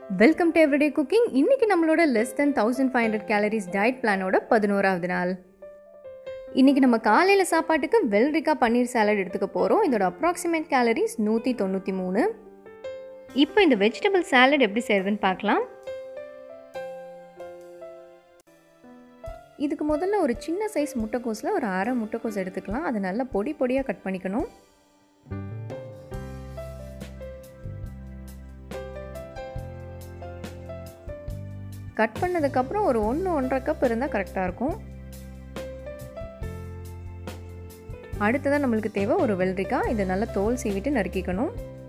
welcome to everyday cooking இன்னைக்கு நம்மளோட less than thousand five hundred calories diet பிளானோட பதினோராவது நாள் இன்னைக்கு நம்ம காலையில் சாப்பாட்டுக்கு வெள்ளரிக்காய் பன்னீர் சாலட் எடுத்துக்க போகிறோம் இதோட அப்ராக்சிமேட் கேலரிஸ் நூற்றி தொண்ணூற்றி மூணு இப்போ இந்த வெஜிடபிள் சாலட் எப்படி செய்யறதுன்னு பார்க்கலாம் இதுக்கு முதல்ல ஒரு சின்ன சைஸ் முட்டைக்கோஸில் ஒரு அரை முட்டைக்கோஸ் எடுத்துக்கலாம் அதை நல்லா பொடி பொடியாக கட் பண்ணிக்கணும் கட் பண்ணதுக்கப்புறம் ஒரு ஒன்று ஒன்றரை கப் இருந்தால் கரெக்டாக இருக்கும் அடுத்ததாக நம்மளுக்கு தேவை ஒரு வெள்ளரிக்காய் இதை நல்லா தோல் சீவிட்டு நறுக்கிக்கணும்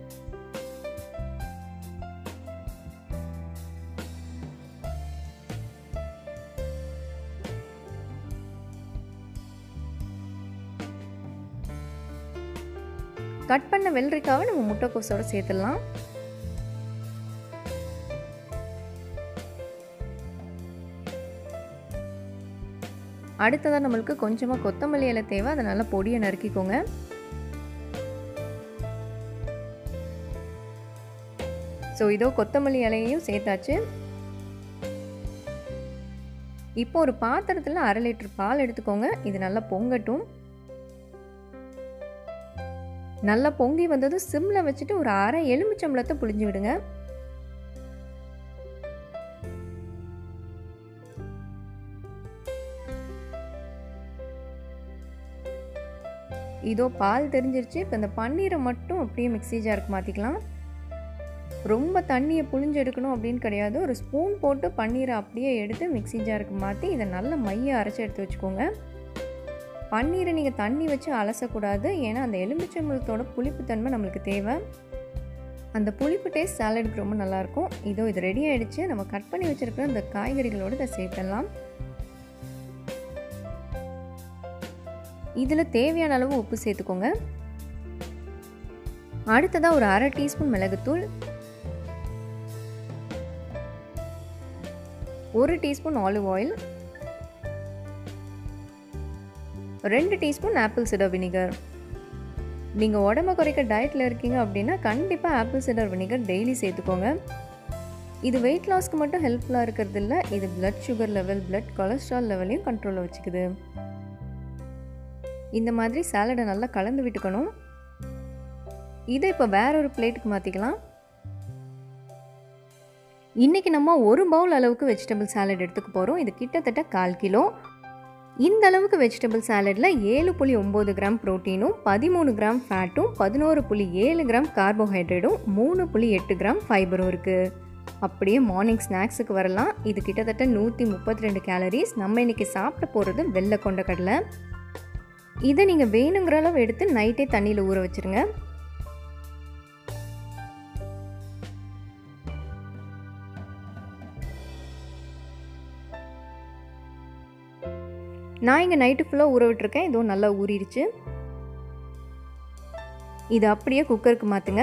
கட் பண்ண வெள்ளரிக்காவை நம்ம முட்டைக்கோஸோட சேர்த்துடலாம் அடுத்ததாக நம்மளுக்கு கொஞ்சமாக கொத்தமல்லி இலை தேவை அதை நல்லா பொடியை நறுக்கிக்கோங்க ஸோ இதோ கொத்தமல்லி இலையையும் சேர்த்தாச்சு இப்போ ஒரு பாத்திரத்தில் அரை லிட்டர் பால் எடுத்துக்கோங்க இது நல்லா பொங்கட்டும் நல்லா பொங்கி வந்ததும் சிம்மில் வச்சுட்டு ஒரு அரை எலுமிச்சம்பளத்தை புளிஞ்சு விடுங்க இதோ பால் தெரிஞ்சிருச்சு இப்போ இந்த பன்னீரை மட்டும் அப்படியே மிக்ஸி ஜாருக்கு மாற்றிக்கலாம் ரொம்ப தண்ணியை புழிஞ்சு எடுக்கணும் அப்படின்னு கிடையாது ஒரு ஸ்பூன் போட்டு பன்னீரை அப்படியே எடுத்து மிக்ஸி ஜாருக்கு மாற்றி இதை நல்ல மைய அரைச்சி எடுத்து வச்சுக்கோங்க பன்னீரை நீங்கள் தண்ணி வச்சு அலசக்கூடாது ஏன்னா அந்த எலுமிச்சம்பழத்தோட புளிப்புத்தன்மை நம்மளுக்கு தேவை அந்த புளிப்பு டேஸ்ட் சாலடுக்கு ரொம்ப நல்லாயிருக்கும் இதோ இது ரெடி ஆகிடுச்சு நம்ம கட் பண்ணி வச்சுருக்கிற அந்த காய்கறிகளோடு இதை சேர்த்துடலாம் இதில் தேவையான அளவு உப்பு சேர்த்துக்கோங்க அடுத்ததாக ஒரு அரை டீஸ்பூன் மிளகுத்தூள் ஒரு டீஸ்பூன் ஆலிவ் ஆயில் ரெண்டு டீஸ்பூன் ஆப்பிள் சிடர் வினிகர் நீங்கள் உடம்ப குறைக்க டயட்டில் இருக்கீங்க அப்படின்னா கண்டிப்பாக ஆப்பிள் சிடர் வினிகர் டெய்லி சேர்த்துக்கோங்க இது வெயிட் லாஸ்க்கு மட்டும் ஹெல்ப்ஃபுல்லாக இருக்கிறது இல்லை இது blood sugar level blood cholesterol லெவலையும் கண்ட்ரோலில் வச்சுக்குது இந்த மாதிரி சாலடை நல்லா கலந்து விட்டுக்கணும் இதை இப்போ வேற ஒரு பிளேட்டுக்கு மாற்றிக்கலாம் இன்றைக்கி நம்ம ஒரு பவுல் அளவுக்கு வெஜிடபிள் சாலட் எடுத்துக்க போகிறோம் இது கிட்டத்தட்ட கால் கிலோ இந்த அளவுக்கு வெஜிடபிள் சாலடில் ஏழு புள்ளி ஒம்பது கிராம் ப்ரோட்டீனும் பதிமூணு கிராம் ஃபேட்டும் பதினோரு புள்ளி ஏழு கிராம் கார்போஹைட்ரேட்டும் மூணு புள்ளி எட்டு கிராம் ஃபைபரும் இருக்குது அப்படியே மார்னிங் ஸ்நாக்ஸுக்கு வரலாம் இது கிட்டத்தட்ட நூற்றி முப்பத்தி ரெண்டு கேலரிஸ் நம்ம இன்றைக்கி சாப்பிட போகிறது வெள்ளை கொண்ட கடலை இதை நீங்கள் வேணுங்கிற அளவு எடுத்து நைட்டே தண்ணியில் ஊற வச்சுருங்க நான் இங்கே நைட்டு ஃபுல்லாக ஊற விட்டுருக்கேன் இதுவும் நல்லா ஊறிடுச்சு இது அப்படியே குக்கருக்கு மாற்றுங்க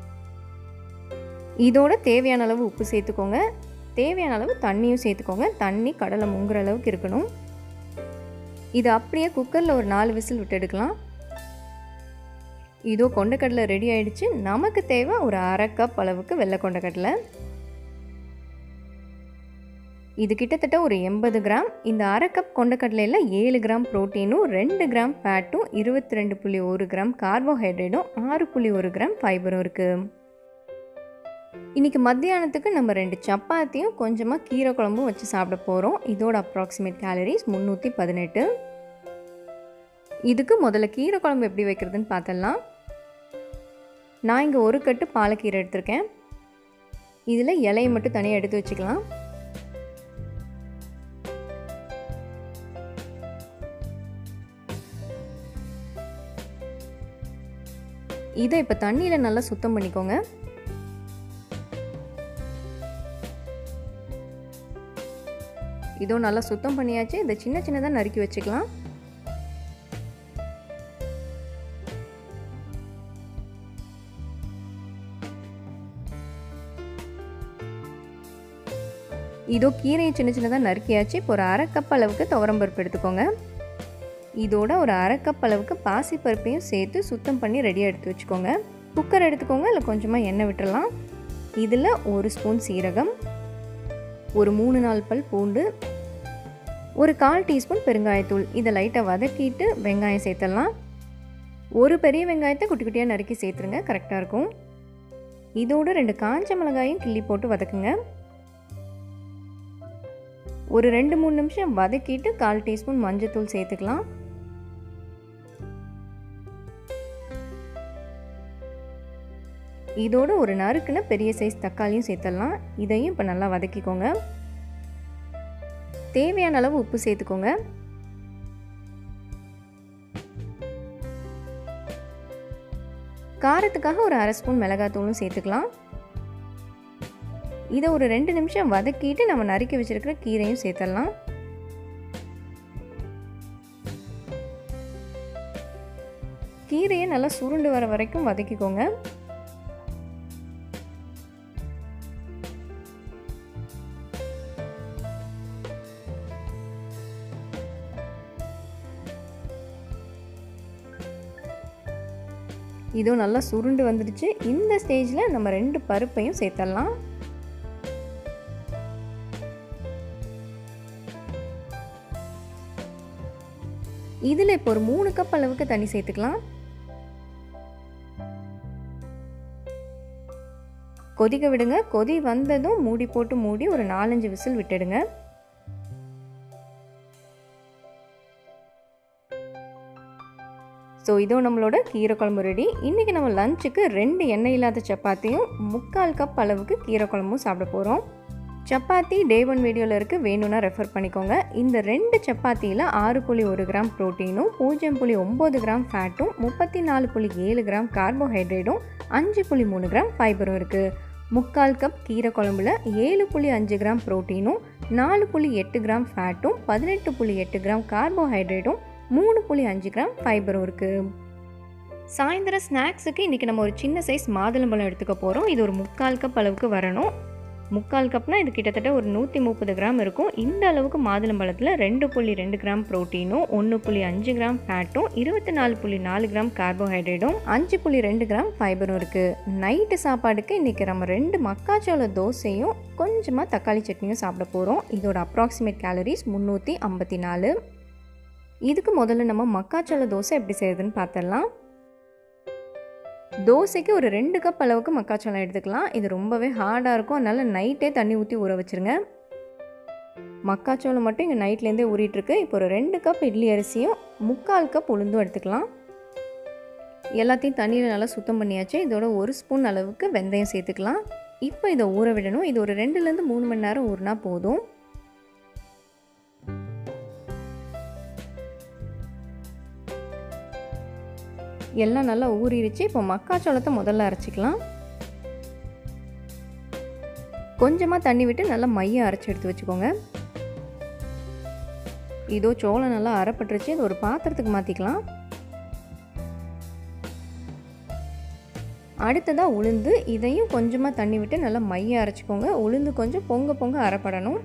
இதோட தேவையான அளவு உப்பு சேர்த்துக்கோங்க தேவையான அளவு தண்ணியும் சேர்த்துக்கோங்க தண்ணி கடலை முங்குற அளவுக்கு இருக்கணும் இது அப்படியே குக்கரில் ஒரு நாலு விசில் விட்டு எடுக்கலாம் இதோ கொண்டக்கடலை ரெடி ஆயிடுச்சு நமக்கு தேவை ஒரு அரை கப் அளவுக்கு வெள்ளை கொண்டக்கடலை இது கிட்டத்தட்ட ஒரு எண்பது கிராம் இந்த அரை கப் கொண்டக்கடலையில் ஏழு கிராம் ப்ரோட்டீனும் ரெண்டு கிராம் ஃபேட்டும் இருபத்தி ரெண்டு புள்ளி ஒரு கிராம் கார்போஹைட்ரேட்டும் ஆறு புள்ளி ஒரு கிராம் ஃபைபரும் இருக்குது இன்றைக்கி மத்தியானத்துக்கு நம்ம ரெண்டு சப்பாத்தியும் கொஞ்சமாக கீரை குழம்பும் வச்சு சாப்பிட போகிறோம் இதோட அப்ராக்சிமேட் கேலரிஸ் முந்நூற்றி பதினெட்டு இதுக்கு முதல்ல கீரை குழம்பு எப்படி வைக்கிறதுன்னு பார்த்தலாம் நான் இங்கே ஒரு கட்டு பாலக்கீரை எடுத்திருக்கேன் இதில் இலையை மட்டும் தனியாக எடுத்து வச்சுக்கலாம் இதை இப்போ தண்ணியில் நல்லா சுத்தம் பண்ணிக்கோங்க இதோ நல்லா சுத்தம் பண்ணியாச்சு இதை சின்ன சின்னதாக நறுக்கி வச்சுக்கலாம் இதோ கீரையை சின்ன சின்னதாக நறுக்கியாச்சு இப்போ ஒரு அரை கப் அளவுக்கு துவரம்பருப்பு எடுத்துக்கோங்க இதோட ஒரு அரை கப் அளவுக்கு பாசிப்பருப்பையும் சேர்த்து சுத்தம் பண்ணி ரெடியாக எடுத்து வச்சுக்கோங்க குக்கர் எடுத்துக்கோங்க இல்லை கொஞ்சமாக எண்ணெய் விட்டுறலாம் இதில் ஒரு ஸ்பூன் சீரகம் ஒரு மூணு நாலு பல் பூண்டு ஒரு கால் டீஸ்பூன் பெருங்காயத்தூள் இதை லைட்டாக வதக்கிட்டு வெங்காயம் சேர்த்துடலாம் ஒரு பெரிய வெங்காயத்தை குட்டி குட்டியாக நறுக்கி சேர்த்துருங்க கரெக்டாக இருக்கும் இதோட ரெண்டு காஞ்ச மிளகாயும் கிள்ளி போட்டு வதக்குங்க ஒரு ரெண்டு மூணு நிமிஷம் வதக்கிட்டு கால் டீஸ்பூன் மஞ்சத்தூள் சேர்த்துக்கலாம் இதோட ஒரு நறுக்குன பெரிய சைஸ் தக்காளியும் சேர்த்துடலாம் இதையும் இப்போ நல்லா வதக்கிக்கோங்க தேவையான அளவு உப்பு சேர்த்துக்கோங்க காரத்துக்காக ஒரு அரை ஸ்பூன் மிளகாத்தூளும் சேர்த்துக்கலாம் இதை ஒரு ரெண்டு நிமிஷம் வதக்கிட்டு நம்ம நறுக்கி வச்சிருக்கிற கீரையும் சேர்த்துடலாம் கீரையை நல்லா சுருண்டு வர வரைக்கும் வதக்கிக்கோங்க இதோ நல்லா சுருண்டு வந்துடுச்சு இந்த ஸ்டேஜில் நம்ம ரெண்டு பருப்பையும் சேர்த்துடலாம் இதில் இப்போ ஒரு மூணு கப் அளவுக்கு தண்ணி சேர்த்துக்கலாம் கொதிக்க விடுங்க கொதி வந்ததும் மூடி போட்டு மூடி ஒரு நாலஞ்சு விசில் விட்டுடுங்க ஸோ இதோ நம்மளோட கீரை குழம்பு ரெடி இன்றைக்கி நம்ம லஞ்சுக்கு ரெண்டு எண்ணெய் இல்லாத சப்பாத்தியும் முக்கால் கப் அளவுக்கு கீரை குழம்பும் சாப்பிட போகிறோம் சப்பாத்தி டே ஒன் வீடியோவில் இருக்குது வேணும்னா ரெஃபர் பண்ணிக்கோங்க இந்த ரெண்டு சப்பாத்தியில் ஆறு புள்ளி ஒரு கிராம் ப்ரோட்டீனும் பூஜ்ஜியம் புள்ளி ஒம்பது கிராம் ஃபேட்டும் முப்பத்தி நாலு புள்ளி ஏழு கிராம் கார்போஹைட்ரேட்டும் அஞ்சு புள்ளி மூணு கிராம் ஃபைபரும் இருக்குது முக்கால் கப் கீரை குழம்புல ஏழு புள்ளி அஞ்சு கிராம் ப்ரோட்டீனும் நாலு புள்ளி எட்டு கிராம் ஃபேட்டும் பதினெட்டு புள்ளி எட்டு கிராம் கார்போஹைட்ரேட்டும் மூணு புள்ளி அஞ்சு கிராம் ஃபைபரும் இருக்குது சாயந்தரம் ஸ்நாக்ஸுக்கு இன்றைக்கி நம்ம ஒரு சின்ன சைஸ் மாதுளம்பழம் எடுத்துக்க போகிறோம் இது ஒரு முக்கால் கப் அளவுக்கு வரணும் முக்கால் கப்னால் இது கிட்டத்தட்ட ஒரு நூற்றி முப்பது கிராம் இருக்கும் இந்த அளவுக்கு மாதுளம்பழத்தில் ரெண்டு புள்ளி ரெண்டு கிராம் ப்ரோட்டீனும் ஒன்று புள்ளி அஞ்சு கிராம் ஃபேட்டும் இருபத்தி நாலு புள்ளி நாலு கிராம் கார்போஹைட்ரேட்டும் அஞ்சு புள்ளி ரெண்டு கிராம் ஃபைபரும் இருக்குது நைட்டு சாப்பாடுக்கு இன்றைக்கி நம்ம ரெண்டு மக்காச்சோள தோசையும் கொஞ்சமாக தக்காளி சட்னியும் சாப்பிட போகிறோம் இதோட அப்ராக்சிமேட் கேலரிஸ் முந்நூற்றி ஐம்பத்தி நாலு இதுக்கு முதல்ல நம்ம மக்காச்சோள தோசை எப்படி செய்யுதுன்னு பார்த்துடலாம் தோசைக்கு ஒரு ரெண்டு கப் அளவுக்கு மக்காச்சோளம் எடுத்துக்கலாம் இது ரொம்பவே ஹார்டாக இருக்கும் அதனால் நைட்டே தண்ணி ஊற்றி ஊற வச்சுருங்க மக்காச்சோளம் மட்டும் இங்கே நைட்லேருந்தே ஊறிட்டுருக்கு இப்போ ஒரு ரெண்டு கப் இட்லி அரிசியும் முக்கால் கப் உளுந்தும் எடுத்துக்கலாம் எல்லாத்தையும் தண்ணியில் நல்லா சுத்தம் பண்ணியாச்சு இதோட ஒரு ஸ்பூன் அளவுக்கு வெந்தயம் சேர்த்துக்கலாம் இப்போ இதை ஊற விடணும் இது ஒரு ரெண்டுலேருந்து மூணு மணி நேரம் ஊறினா போதும் எல்லாம் நல்லா ஊறிடுச்சு இப்போ மக்காச்சோளத்தை முதல்ல அரைச்சிக்கலாம் கொஞ்சமாக தண்ணி விட்டு நல்லா மையம் அரைச்சி எடுத்து வச்சுக்கோங்க இதோ சோளம் நல்லா அரைப்பட்டுருச்சு இது ஒரு பாத்திரத்துக்கு மாற்றிக்கலாம் அடுத்ததாக உளுந்து இதையும் கொஞ்சமாக தண்ணி விட்டு நல்லா மையம் அரைச்சிக்கோங்க உளுந்து கொஞ்சம் பொங்க பொங்க அரைப்படணும்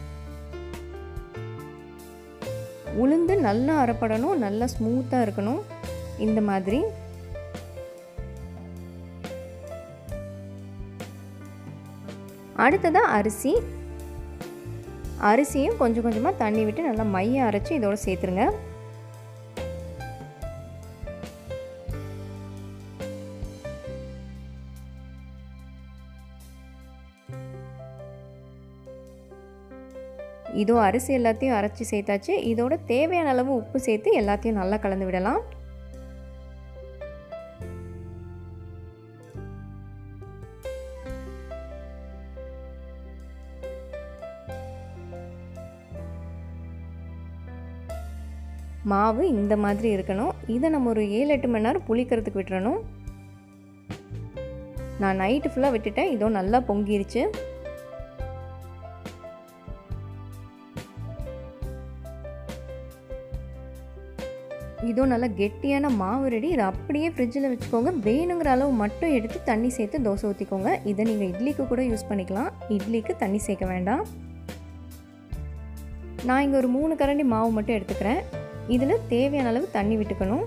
உளுந்து நல்லா அரைப்படணும் நல்லா ஸ்மூத்தாக இருக்கணும் இந்த மாதிரி அடுத்ததாக அரிசி அரிசியும் கொஞ்சம் கொஞ்சமாக தண்ணி விட்டு நல்லா மையம் அரைச்சி இதோட சேர்த்துருங்க இதோ அரிசி எல்லாத்தையும் அரைச்சி சேர்த்தாச்சு இதோட தேவையான அளவு உப்பு சேர்த்து எல்லாத்தையும் நல்லா கலந்து விடலாம் மாவு இந்த மாதிரி இருக்கணும் இதை நம்ம ஒரு ஏழு எட்டு மணி நேரம் புளிக்கிறதுக்கு விட்டுறணும் நான் நைட்டு ஃபுல்லாக விட்டுட்டேன் இதோ நல்லா பொங்கிருச்சு இதோ நல்லா கெட்டியான மாவு ரெடி இதை அப்படியே ஃப்ரிட்ஜில் வச்சுக்கோங்க வேணுங்கிற அளவு மட்டும் எடுத்து தண்ணி சேர்த்து தோசை ஊற்றிக்கோங்க இதை நீங்கள் இட்லிக்கு கூட யூஸ் பண்ணிக்கலாம் இட்லிக்கு தண்ணி சேர்க்க வேண்டாம் நான் இங்கே ஒரு மூணு கரண்டி மாவு மட்டும் எடுத்துக்கிறேன் இதில் தேவையான அளவு தண்ணி விட்டுக்கணும்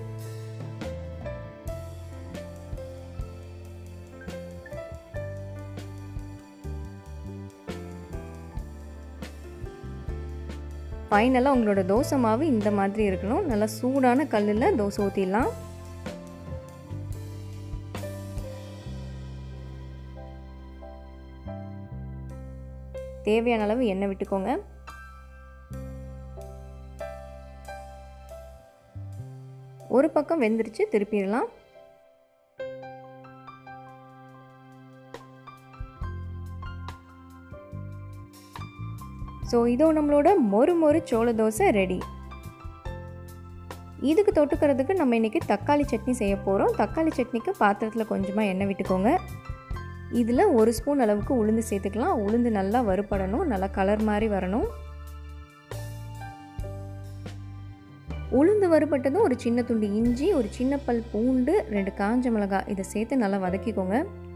ஃபைனலாக உங்களோட தோசை மாவு இந்த மாதிரி இருக்கணும் நல்லா சூடான கல்லில் தோசை ஊற்றிடலாம் தேவையான அளவு எண்ணெய் விட்டுக்கோங்க ஒரு பக்கம் வெந்துருச்சு திருப்பிடலாம் ஸோ இதோ நம்மளோட மொறு மொறு சோள தோசை ரெடி இதுக்கு தொட்டுக்கிறதுக்கு நம்ம இன்றைக்கி தக்காளி சட்னி செய்ய போகிறோம் தக்காளி சட்னிக்கு பாத்திரத்தில் கொஞ்சமாக எண்ணெய் விட்டுக்கோங்க இதில் ஒரு ஸ்பூன் அளவுக்கு உளுந்து சேர்த்துக்கலாம் உளுந்து நல்லா வறுபடணும் நல்லா கலர் மாதிரி வரணும் உளுந்து வறுபட்டதும் ஒரு சின்ன துண்டு இஞ்சி ஒரு சின்ன பல் பூண்டு ரெண்டு காஞ்ச மிளகாய் இதை சேர்த்து நல்லா வதக்கிக்கோங்க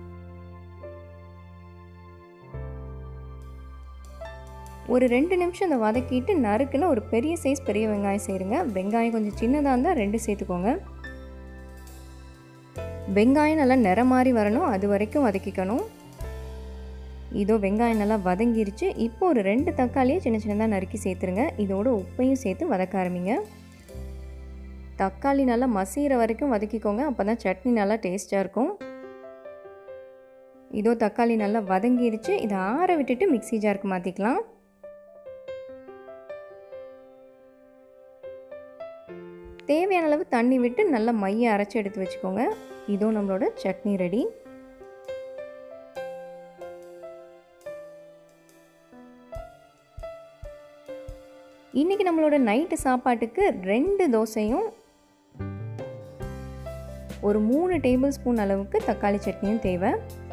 ஒரு ரெண்டு நிமிஷம் அதை வதக்கிட்டு நறுக்குன்னு ஒரு பெரிய சைஸ் பெரிய வெங்காயம் சேருங்க வெங்காயம் கொஞ்சம் சின்னதாக இருந்தால் ரெண்டு சேர்த்துக்கோங்க வெங்காயம் நல்லா நிறம் மாதிரி வரணும் அது வரைக்கும் வதக்கிக்கணும் இதோ வெங்காயம் நல்லா வதங்கிருச்சு இப்போ ஒரு ரெண்டு தக்காளியை சின்ன சின்னதாக நறுக்கி சேர்த்துருங்க இதோட உப்பையும் சேர்த்து வதக்க ஆரம்பிங்க தக்காளி நல்லா மசிகிற வரைக்கும் வதக்கிக்கோங்க அப்போ தான் சட்னி நல்லா டேஸ்ட்டாக இருக்கும் இதோ தக்காளி நல்லா வதங்கிருச்சு இதை ஆற விட்டுட்டு மிக்சி ஜாருக்கு மாற்றிக்கலாம் தேவையான அளவு தண்ணி விட்டு நல்லா மைய அரைச்சி எடுத்து வச்சுக்கோங்க இதோ நம்மளோட சட்னி ரெடி இன்றைக்கி நம்மளோட நைட்டு சாப்பாட்டுக்கு ரெண்டு தோசையும் ஒரு மூணு டேபிள் ஸ்பூன் அளவுக்கு தக்காளி சட்னியும் தேவை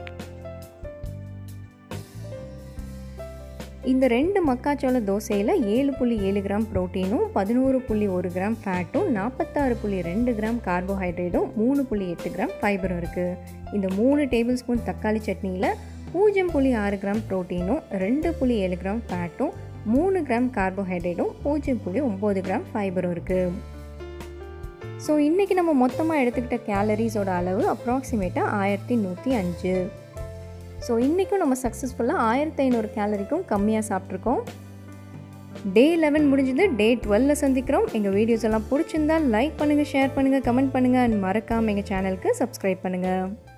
இந்த ரெண்டு மக்காச்சோள தோசையில் ஏழு புள்ளி ஏழு கிராம் ப்ரோட்டீனும் பதினோரு புள்ளி ஒரு கிராம் ஃபேட்டும் நாற்பத்தாறு புள்ளி ரெண்டு கிராம் கார்போஹைட்ரேட்டும் மூணு புள்ளி எட்டு கிராம் ஃபைபரும் இருக்குது இந்த மூணு டேபிள் ஸ்பூன் தக்காளி சட்னியில் பூஜ்ஜியம் புள்ளி ஆறு கிராம் ப்ரோட்டீனும் ரெண்டு புள்ளி ஏழு கிராம் ஃபேட்டும் மூணு கிராம் கார்போஹைட்ரேட்டும் பூஜ்ஜியம் புள்ளி ஒம்பது கிராம் ஃபைபரும் இருக்குது ஸோ இன்றைக்கி நம்ம மொத்தமாக எடுத்துக்கிட்ட கேலரிஸோட அளவு அப்ராக்சிமேட்டாக ஆயிரத்தி நூற்றி அஞ்சு ஸோ இன்றைக்கும் நம்ம சக்ஸஸ்ஃபுல்லாக ஆயிரத்தி ஐநூறு கேலரிக்கும் கம்மியாக சாப்பிட்ருக்கோம் டே லெவன் முடிஞ்சது டே டுவெல்ல சந்திக்கிறோம் எங்கள் வீடியோஸ் எல்லாம் பிடிச்சிருந்தால் லைக் பண்ணுங்கள் ஷேர் பண்ணுங்கள் கமெண்ட் பண்ணுங்கள் அண்ட் மறக்காமல் எங்கள் சேனலுக்கு சப்ஸ்கிரைப் பண்ணுங்கள்